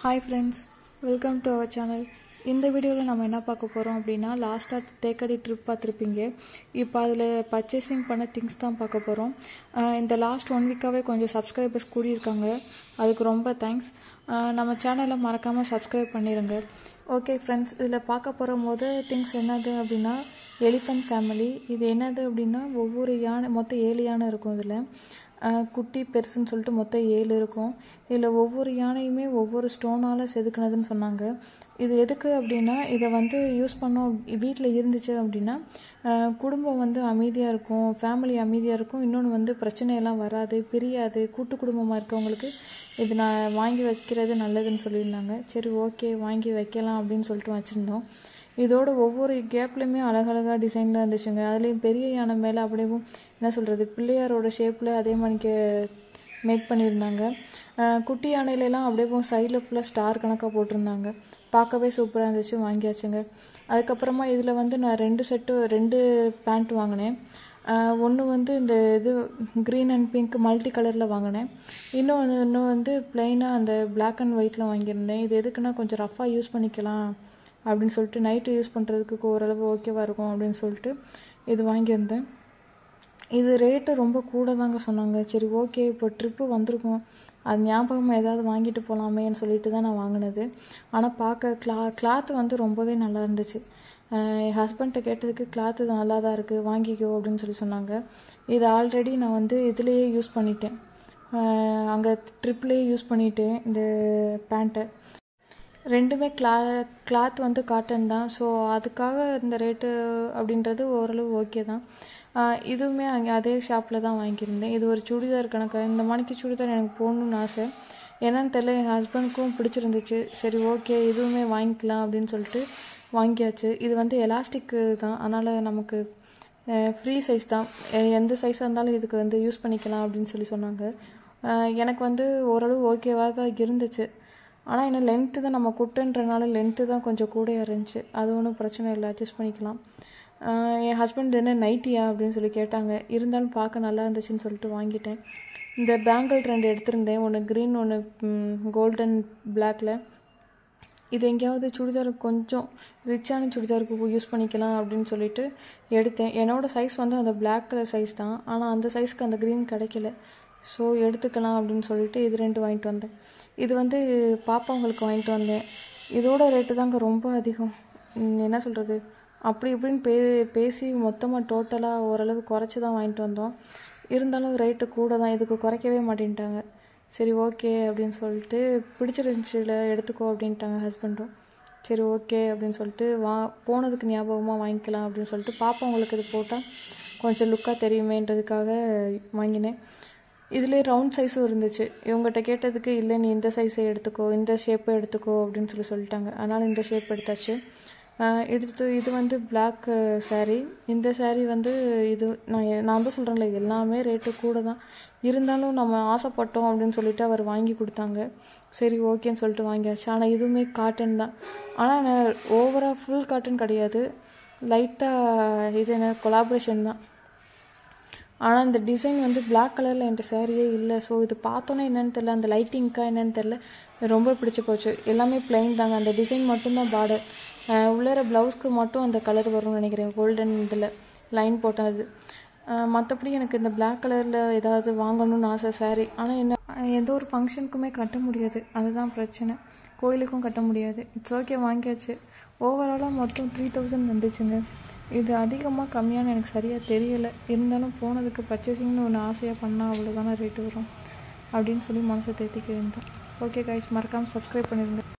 hi friends welcome to our channel இந்த வீடியோவில் நம்ம என்ன பார்க்க போகிறோம் அப்படின்னா லாஸ்ட்டாக தேக்கடி ட்ரிப் பார்த்துருப்பீங்க இப்போ அதில் பர்ச்சேசிங் பண்ண திங்ஸ் தான் பார்க்க போகிறோம் இந்த லாஸ்ட் ஒன் வீக்காகவே கொஞ்சம் சப்ஸ்கிரைபர்ஸ் கூடியிருக்காங்க அதுக்கு ரொம்ப தேங்க்ஸ் நம்ம சேனலை மறக்காமல் சப்ஸ்கிரைப் பண்ணிடுங்க ஓகே ஃப்ரெண்ட்ஸ் இதில் பார்க்க போகிற மொதல் திங்ஸ் என்னது அப்படின்னா எலிஃபண்ட் ஃபேமிலி இது என்னது அப்படின்னா ஒவ்வொரு யானை மொத்தம் ஏழு யானை இருக்கும் இதில் குட்டி பெருசுன்னு சொல்லிட்டு மொத்தம் ஏழு இருக்கும் இதில் ஒவ்வொரு யானையுமே ஒவ்வொரு ஸ்டோனால் செதுக்குனதுன்னு சொன்னாங்க இது எதுக்கு அப்படின்னா இதை வந்து யூஸ் பண்ணோம் வீட்டில் இருந்துச்சு அப்படின்னா குடும்பம் வந்து அமைதியாக இருக்கும் ஃபேமிலி அமைதியாக இருக்கும் இன்னொன்று வந்து பிரச்சனையெல்லாம் வராது பிரியாது கூட்டு குடும்பமாக இருக்கவங்களுக்கு இது நான் வாங்கி வைக்கிறது நல்லதுன்னு சொல்லியிருந்தாங்க சரி ஓகே வாங்கி வைக்கலாம் அப்படின்னு சொல்லிட்டு வச்சுருந்தோம் இதோட ஒவ்வொரு கேப்லேயுமே அழகழகாக டிசைனில் இருந்துச்சுங்க அதுலேயும் பெரிய யானை மேலே அப்படியே என்ன சொல்கிறது பிள்ளையாரோட ஷேப்பில் அதே மாதிரிக்கு மேக் பண்ணியிருந்தாங்க குட்டி யானையிலலாம் அப்படியே சைடில் ஃபுல்லாக ஸ்டார் கணக்காக போட்டிருந்தாங்க பார்க்கவே சூப்பராக இருந்துச்சு வாங்கியாச்சுங்க அதுக்கப்புறமா இதில் வந்து நான் ரெண்டு செட்டு ரெண்டு பேண்ட் வாங்கினேன் ஒன்று வந்து இந்த இது க்ரீன் அண்ட் பிங்க் மல்டி கலரில் வாங்கினேன் இன்னும் இன்னும் வந்து பிளெயினாக அந்த பிளாக் அண்ட் ஒயிட்டில் வாங்கியிருந்தேன் இது எதுக்குன்னா கொஞ்சம் ரஃப்பாக யூஸ் பண்ணிக்கலாம் அப்படின்னு சொல்லிட்டு நைட்டு யூஸ் பண்ணுறதுக்கு ஓரளவு ஓகேவாக இருக்கும் அப்படின்னு சொல்லிட்டு இது வாங்கியிருந்தேன் இது ரேட்டு ரொம்ப கூட தாங்க சொன்னாங்க சரி ஓகே இப்போ ட்ரிப்பு வந்திருக்கோம் அது ஞாபகமாக ஏதாவது வாங்கிட்டு போகலாமேன்னு சொல்லிட்டு தான் நான் வாங்கினது ஆனால் பார்க்க கிளா கிளாத்து வந்து ரொம்பவே நல்லா இருந்துச்சு என் ஹஸ்பண்ட்டை கேட்டதுக்கு கிளாத்து நல்லா தான் இருக்குது வாங்கிக்கோ அப்படின்னு சொல்லி சொன்னாங்க இது ஆல்ரெடி நான் வந்து இதுலேயே யூஸ் பண்ணிட்டேன் அங்கே ட்ரிப்லேயே யூஸ் பண்ணிட்டேன் இந்த பேண்ட்டை ரெண்டுமே கிளா கிளாத் வந்து காட்டன் தான் ஸோ அதுக்காக இந்த ரேட்டு அப்படின்றது ஓரளவு ஓகே தான் இதுவுமே அங்கே அதே ஷாப்பில் தான் வாங்கியிருந்தேன் இது ஒரு சுடிதார் கணக்கு இந்த மணிக்கு சுடிதார் எனக்கு போகணுன்னு ஆசை என்னன்னு தெரியல என் ஹஸ்பண்டுக்கும் பிடிச்சிருந்துச்சு சரி ஓகே இதுவுமே வாங்கிக்கலாம் அப்படின்னு சொல்லிட்டு வாங்கியாச்சு இது வந்து எலாஸ்டிக்கு தான் அதனால் நமக்கு ஃப்ரீ சைஸ் தான் எந்த சைஸாக இருந்தாலும் இதுக்கு வந்து யூஸ் பண்ணிக்கலாம் அப்படின்னு சொல்லி சொன்னாங்க எனக்கு வந்து ஓரளவு ஓகேவாக தான் இருந்துச்சு ஆனால் என்ன லென்த்து தான் நம்ம குட்டுன்றனால லென்த்து தான் கொஞ்சம் கூட இருந்துச்சு அது ஒன்றும் பிரச்சனை இல்லை அட்ஜஸ்ட் பண்ணிக்கலாம் என் ஹஸ்பண்ட் என்ன நைட்டியா அப்படின்னு சொல்லி கேட்டாங்க இருந்தாலும் பார்க்க நல்லா இருந்துச்சுன்னு சொல்லிட்டு வாங்கிட்டேன் இந்த பேங்கிள் ரெண்டு எடுத்திருந்தேன் ஒன்று க்ரீன் ஒன்று கோல்டன் பிளாக்கில் இது எங்கேயாவது சுடிதார் கொஞ்சம் ரிச்சான சுடிதாருக்கு யூஸ் பண்ணிக்கலாம் அப்படின்னு சொல்லிட்டு எடுத்தேன் என்னோடய சைஸ் வந்து அந்த பிளாக் கலர் சைஸ் தான் ஆனால் அந்த சைஸ்க்கு அந்த க்ரீன் கிடைக்கல ஸோ எடுத்துக்கலாம் அப்படின்னு சொல்லிட்டு இது ரெண்டு வாங்கிட்டு வந்தேன் இது வந்து பாப்பாங்களுக்கு வாங்கிட்டு வந்தேன் இதோட ரேட்டு தாங்க ரொம்ப அதிகம் என்ன சொல்கிறது அப்படி இப்படின்னு பே பேசி மொத்தமாக டோட்டலாக ஓரளவு குறைச்சி தான் வாங்கிட்டு வந்தோம் இருந்தாலும் ரேட்டு கூட தான் இதுக்கு குறைக்கவே மாட்டேன்ட்டாங்க சரி ஓகே அப்படின்னு சொல்லிட்டு பிடிச்சிருந்துச்சில எடுத்துக்கோ அப்படின்ட்டாங்க ஹஸ்பண்டும் சரி ஓகே அப்படின்னு சொல்லிட்டு வா போனதுக்கு ஞாபகமாக வாங்கிக்கலாம் அப்படின்னு சொல்லிட்டு பாப்பாங்களுக்கு இது போட்டால் கொஞ்சம் லுக்காக தெரியுமேன்றதுக்காக வாங்கினேன் இதுலேயே ரவுண்ட் சைஸும் இருந்துச்சு இவங்ககிட்ட கேட்டதுக்கு இல்லை நீ இந்த சைஸை எடுத்துக்கோ இந்த ஷேப்பை எடுத்துக்கோ அப்படின்னு சொல்லி சொல்லிட்டாங்க அதனால் இந்த ஷேப் எடுத்தாச்சு எடுத்து இது வந்து பிளாக் சாரீ இந்த சாரீ வந்து இது நான் நான் தான் சொல்கிறேன்ல எல்லாமே ரேட்டு கூட தான் இருந்தாலும் நம்ம ஆசைப்பட்டோம் அப்படின்னு சொல்லிட்டு அவர் வாங்கி கொடுத்தாங்க சரி ஓகேன்னு சொல்லிட்டு வாங்கியாச்சு ஆனால் இதுவுமே காட்டன் தான் ஆனால் நான் ஓவராக ஃபுல் காட்டன் கிடையாது லைட்டாக இது என்ன கொலாபரேஷன் தான் ஆனால் இந்த டிசைன் வந்து பிளாக் கலரில் என்கிட்ட சேரீயே இல்லை ஸோ இது பார்த்தோன்னே என்னென்னு தெரில அந்த லைட்டிங்க்கா என்னென்னு தெரில ரொம்ப பிடிச்சி போச்சு எல்லாமே பிளைன் தாங்க அந்த டிசைன் மட்டும்தான் பார்டர் உள்ளார ப்ளவுஸ்க்கு மட்டும் அந்த கலர் வரும்னு நினைக்கிறேன் கோல்டன் இதில் லைன் போட்டது மற்றபடி எனக்கு இந்த பிளாக் கலரில் ஏதாவது வாங்கணும்னு ஆசை சாரீ ஆனால் என்ன எந்த ஒரு ஃபங்க்ஷனுக்குமே கட்ட முடியாது அதுதான் பிரச்சனை கோயிலுக்கும் கட்ட முடியாது இட்ஸ் ஓகே வாங்கியாச்சு ஓவராலாக மொத்தம் த்ரீ தௌசண்ட் வந்துச்சுங்க இது அதிகமாக கம்மியான எனக்கு சரியாக தெரியலை இருந்தாலும் போனதுக்கு பர்ச்சேசிங்னு ஒன்று ஆசையாக பண்ணால் அவ்வளோதானே ரேட்டு வரும் அப்படின்னு சொல்லி மனசை தேத்திக்க இருந்தேன் ஓகே கைஸ் மறக்காமல் சப்ஸ்கிரைப் பண்ணிடுங்க